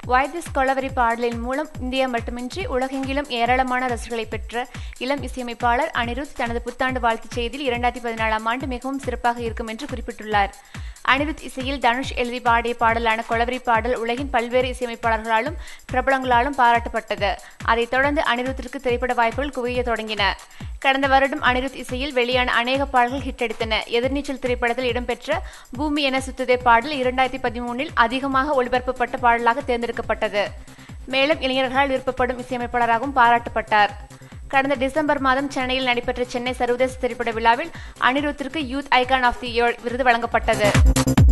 வைத்திஸ் கொலவரி பாடலின் மூலம் இந்தியா மட்டுமின்றி உலகெங்கிலும் ஏராளமான ரசிகர்களை பெற்ற இளம் இசையமைப்பாளர் அனிருத் தனது புத்தாண்டு வாழ்த்துச் செய்தியில் இரண்டாயிரத்தி பதினாலாம் ஆண்டு மிகவும் சிறப்பாக இருக்கும் என்று குறிப்பிட்டுள்ளார் அனிருத் இசையில் தனுஷ் எழுதி பாடிய பாடலான கொலவரி பாடல் உலகின் பல்வேறு இசையமைப்பாளர்களாலும் பிரபலங்களாலும் பாராட்டப்பட்டது அதைத் தொடர்ந்து அனிருத்திற்கு திரைப்பட வாய்ப்புகள் குவிய தொடங்கின கடந்த வருடம் அனிருத் இசையில் வெளியான அநேக பாடல்கள் ஹிட் அடித்தன எதிர்நீச்சல் திரைப்படத்தில் இடம்பெற்ற பூமி என சுத்துதே பாடல் இரண்டாயிரத்தி பதிமூனில் அதிகமாக ஒளிபரப்பப்பட்ட பாடலாக தேர்ந்தெடுக்கப்பட்டது மேலும் இளைஞர்களால் விருப்பப்படும் இசையமைப்பாளராகவும் பாராட்டப்பட்டார் கடந்த டிசம்பர் மாதம் சென்னையில் நடைபெற்ற சென்னை சர்வதேச திரைப்பட விழாவில் அனிருத்திற்கு youth icon of the year விருது வழங்கப்பட்டது